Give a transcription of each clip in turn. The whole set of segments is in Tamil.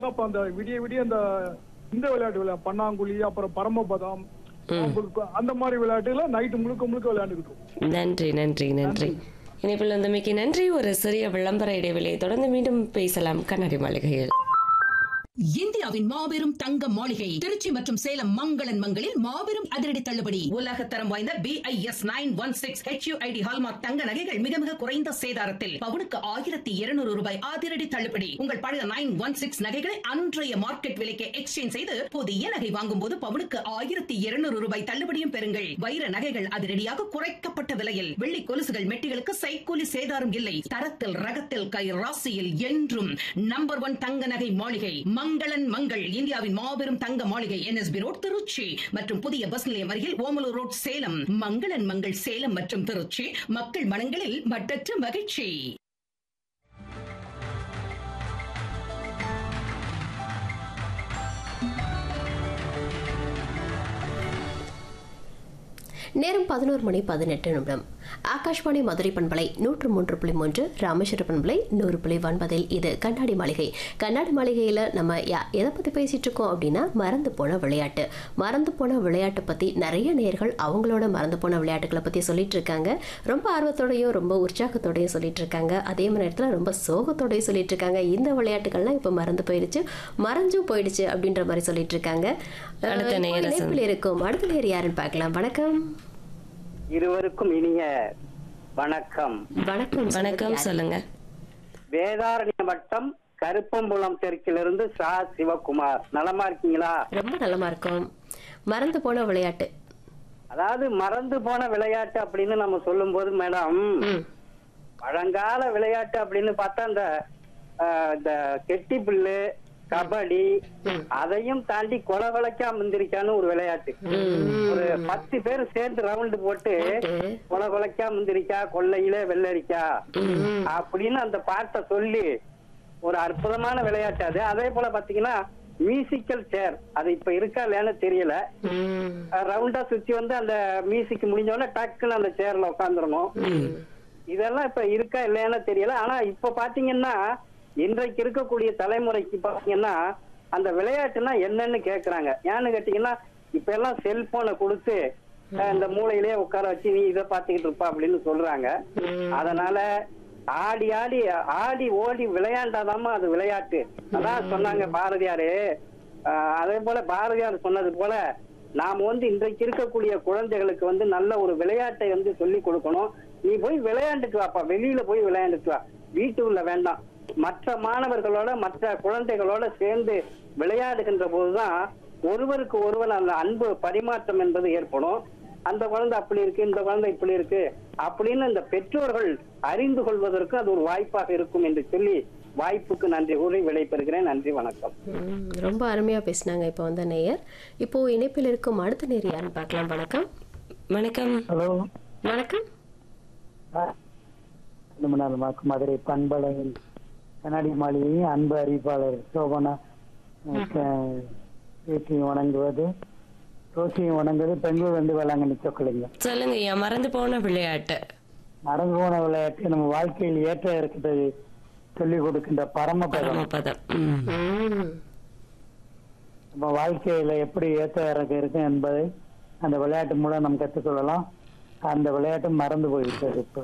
அப்ப அந்த விடிய விடிய அந்த இந்த விளையாட்டு விளையாடு பன்னாங்குழி அப்புறம் பரமபதம் அந்த மாதிரி விளையாட்டுல நைட்டு முழுக்க முழுக்க விளையாண்டுக்கிட்டோம் நன்றி நன்றி நன்றி இணைப்பில் வந்தமைக்கு நன்றி ஒரு சிறிய விளம்பர இடைவெளியை தொடர்ந்து மீண்டும் பேசலாம் கண்ணாடி மாளிகையில் இந்தியாவின் மாபெரும் தங்க மாளிகை திருச்சி மற்றும் சேலம் மங்களன் மங்களில் மாபெரும் அதிரடி தள்ளுபடி உலக தரம் வாய்ந்த B I S nine one six HUID hallmark தங்க நகைகள் மிக மிக குறைந்த சேதாரத்தில் பவுனுக்கு ஆயிரத்தி இருநூறு ரூபாய் அதிரடி தள்ளுபடி உங்கள் பழைய நைன் ஒன் சிக்ஸ் நகைகளை அன்றைய மார்க்கெட் விலைக்கு எக்ஸ்சேஞ்ச் செய்து புதிய நகை வாங்கும் போது பவுனுக்கு ஆயிரத்தி இருநூறு ரூபாய் தள்ளுபடியும் பெறுங்கள் வைர நகைகள் அதிரடியாக குறைக்கப்பட்ட விலையில் வெள்ளி கொலுசுகள் மெட்டிகளுக்கு சைக்கூலி சேதாரம் இல்லை தரத்தில் ரகத்தில் கை ராசியில் என்றும் நம்பர் ஒன் தங்க நகை மாளிகை மங்களன் மங்கள் இந்தியாவின் மாபெரும் தங்க மாளிகை என்எஸ்பி ரோட் திருச்சி மற்றும் புதிய பஸ் நிலையம் அருகில் ஓமலூர் ரோட் சேலம் மங்களன் மங்கள் சேலம் மற்றும் திருச்சி மக்கள் மனங்களில் மட்டற்ற மகிழ்ச்சி நேரம் பதினோரு மணி பதினெட்டு நிமிடம் ஆகாஷ்வாணி மதுரை பண்பலை நூற்று மூன்று புள்ளி மூன்று ராமேஸ்வர பண்பலை நூறு புள்ளி ஒன்பதில் இது கண்ணாடி மாளிகை கண்ணாடி மாளிகையில் நம்ம யா எதை பற்றி பேசிகிட்டு இருக்கோம் அப்படின்னா மறந்து போன விளையாட்டு மறந்து போன விளையாட்டை பற்றி நிறைய நேர்கள் அவங்களோட மறந்து போன விளையாட்டுகளை பற்றி சொல்லிட்டு இருக்காங்க ரொம்ப ஆர்வத்தோடையும் ரொம்ப உற்சாகத்தோடையும் சொல்லிட்டு இருக்காங்க அதே மாதிரி நேரத்தில் ரொம்ப சோகத்தோடையும் சொல்லிட்டு இருக்காங்க இந்த விளையாட்டுகள்லாம் இப்போ மறந்து போயிடுச்சு மறைஞ்சும் போயிடுச்சு அப்படின்ற மாதிரி சொல்லிட்டு இருக்காங்க அஹ், அடுத்த இப்போ நேயரை இணைப்பில் இருக்கும் அடுத்த நேர் யாருன்னு பார்க்கலாம் வணக்கம் இருவருக்கும் இனிய வணக்கம் வணக்கம் வணக்கம் சொல்லுங்க வேதாரண்ய வட்டம் கருப்பம்புலம் தெற்கிலிருந்து சா சிவகுமார் நலமா இருக்கீங்களா ரொம்ப நல்லமா இருக்கும் மறந்து போன விளையாட்டு அதாவது மறந்து போன விளையாட்டு அப்படின்னு நம்ம சொல்லும்போது மேடம் ம் பழங்கால விளையாட்டு அப்படின்னு பார்த்தா இந்த ஆஹ், இந்த கெட்டி புல்லு கபடி அதையும் தாண்டி கொலை விளக்கா முந்திரிக்கான்னு ஒரு விளையாட்டு ஒரு பத்து பேர் சேர்ந்து ரவுண்டு போட்டு கொலை கொலைக்கா முந்திரிக்கா கொள்ளையில வெள்ளரிக்கா அப்படின்னு அந்த பாட்டை சொல்லி ஒரு அற்புதமான விளையாட்டு அது அதே போல பாத்தீங்கன்னா மியூசிக்கல் சேர் அது இப்ப இருக்கா இல்லையான்னு தெரியல ம் ரவுண்டா சுத்தி வந்து அந்த மியூசிக் முடிஞ்ச உடனே டக்குன்னு அந்த சேர்ல உட்காந்துடணும் இதெல்லாம் இப்ப இருக்கா இல்லையான்னு தெரியல ஆனா இப்ப பாத்தீங்கன்னா இன்றைக்கு இருக்கக்கூடிய தலைமுறைக்கு பாத்தீங்கன்னா அந்த விளையாட்டுனா என்னன்னு கேக்குறாங்க ஏன்னு கேட்டீங்கன்னா இப்ப எல்லாம் செல்போனை கொடுத்து அஹ், இந்த மூளையிலேயே உட்கார வச்சு நீ இதை பாத்துக்கிட்டு இருப்பா அப்படின்னு சொல்றாங்க அதனால ஆடி ஆடி ஆடி ஓடி விளையாண்டாதாம்மா அது விளையாட்டு அதான் சொன்னாங்க பாரதியாரு ஆஹ் அதே போல பாரதியார் சொன்னது போல நாம் வந்து இன்றைக்கு இருக்கக்கூடிய குழந்தைகளுக்கு வந்து நல்ல ஒரு விளையாட்டை வந்து சொல்லி கொடுக்கணும் நீ போய் விளையாண்டுட்டு வாப்பா வெளியில போய் விளையாண்டுட்டு வா வீட்டுக்குள்ள வேண்டாம் மற்ற மாணவர்களோட மற்ற குழந்தைகளோட சேர்ந்து விளையாடுகின்ற போதுதான் ஒருவருக்கு ஒருவர் அந்த அன்பு பரிமாற்றம் என்பது ஏற்படும் அந்த குழந்தை அப்படி இருக்கு இந்த குழந்தை இப்படி இருக்கு அப்படின்னு இந்த பெற்றோர்கள் அறிந்து கொள்வதற்கு அது ஒரு வாய்ப்பாக இருக்கும் என்று சொல்லி வாய்ப்புக்கு நன்றி கூறி விடைபெறுகிறேன் நன்றி வணக்கம் ம், ரொம்ப அருமையா பேசினாங்க இப்போ வந்த நேயர் இப்போ இணைப்பில் இருக்கும் அடுத்த நேர் யாருன்னு பார்க்கலாம் வணக்கம் வணக்கம் ஹலோ வணக்கம் நம்ம நாள் மதுரை பண்பலையில் கண்ணாடி மாளிகையின் அன்பு அறிவிப்பாளர் சோபனா பேச்சியும் வணங்குவது ரோசியும் வணங்குவது பெங்களூர் வந்து வேளாங்கண்ணி சொக்கலைங்க சொல்லுங்க ஐயா மறந்து போன விளையாட்டு மறந்து போன விளையாட்டு நம்ம வாழ்க்கையில் ஏற்ற இருக்கிறதை சொல்லிக் கொடுக்கின்ற பரமபதம் பரமபதம் ம். ம் நம்ம வாழ்க்கையில எப்படி ஏற்ற இறக்க இருக்கு என்பதை அந்த விளையாட்டு மூலம் நம்ம கற்றுக்கொள்ளலாம் அந்த விளையாட்டு மறந்து போயிட்டது இப்போ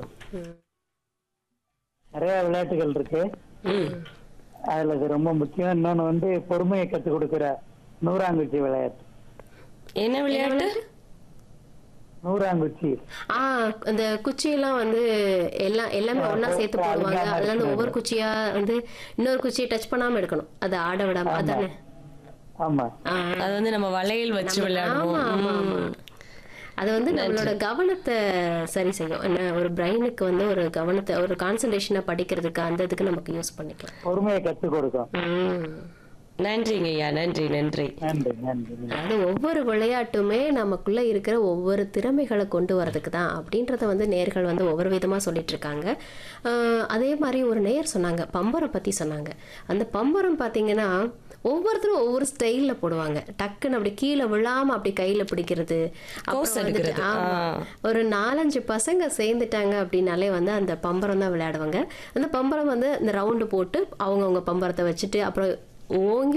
நிறைய விளையாட்டுகள் இருக்கு ம். அதுல இது ரொம்ப முக்கியம் இன்னொன்னு வந்து பொறுமையை கற்றுக் கொடுக்கிற நூறாங்குச்சி விளையாட்டு என்ன விளையாட்டு நூறாங்குச்சி ஆ அந்த குச்சியெல்லாம் வந்து எல்லாம் எல்லாமே ஒண்ணா சேர்த்து போடுவாங்க அதுல இருந்து ஒவ்வொரு குச்சியா வந்து இன்னொரு குச்சியை டச் பண்ணாம எடுக்கணும் அது ஆட விடாம அதானே ஆமா ஆ, அது வந்து நம்ம வளையல் வச்சு ஆமா, விளையாடுவோம் ஆமா, ஆமா. ம். அது வந்து நம்மளோட கவனத்தை சரி செய்யும் என்ன ஒரு பிரெயினுக்கு வந்து ஒரு கவனத்தை ஒரு கான்சன்ட்ரேஷனை படிக்கிறதுக்கு அந்த இதுக்கு நமக்கு யூஸ் பண்ணிக்கலாம் பொறுமையை கற்றுக் கொடுக்கும் ம். நன்றிங்க ஐயா நன்றி நன்றி நன்றி நன்றி அதாவது ஒவ்வொரு விளையாட்டுமே நமக்குள்ள இருக்கிற ஒவ்வொரு திறமைகளை கொண்டு வரதுக்கு தான் அப்படின்றத வந்து நேர்கள் வந்து ஒவ்வொரு விதமாக சொல்லிட்டு இருக்காங்க ஆஹ் அதே மாதிரி ஒரு நேயர் சொன்னாங்க பம்பரம் பற்றி சொன்னாங்க அந்த பம்பரம் பார்த்தீங்கன்னா ஒவ்வொருத்தரும் ஒவ்வொரு ஸ்டைலில் போடுவாங்க டக்குன்னு அப்படி கீழே விழாம அப்படி கையில் பிடிக்கிறது அப்புறம் கோஸ் வந்துட்டு, எடுக்கிறது. ஆமா. ஆ. ஒரு நாலஞ்சு பசங்க சேர்ந்துட்டாங்க அப்படின்னாலே வந்து அந்த பம்பரம் தான் விளையாடுவாங்க அந்த பம்பரம் வந்து இந்த ரவுண்டு போட்டு அவங்கவுங்க பம்பரத்தை வச்சுட்டு அப்புறம் ஓங்கி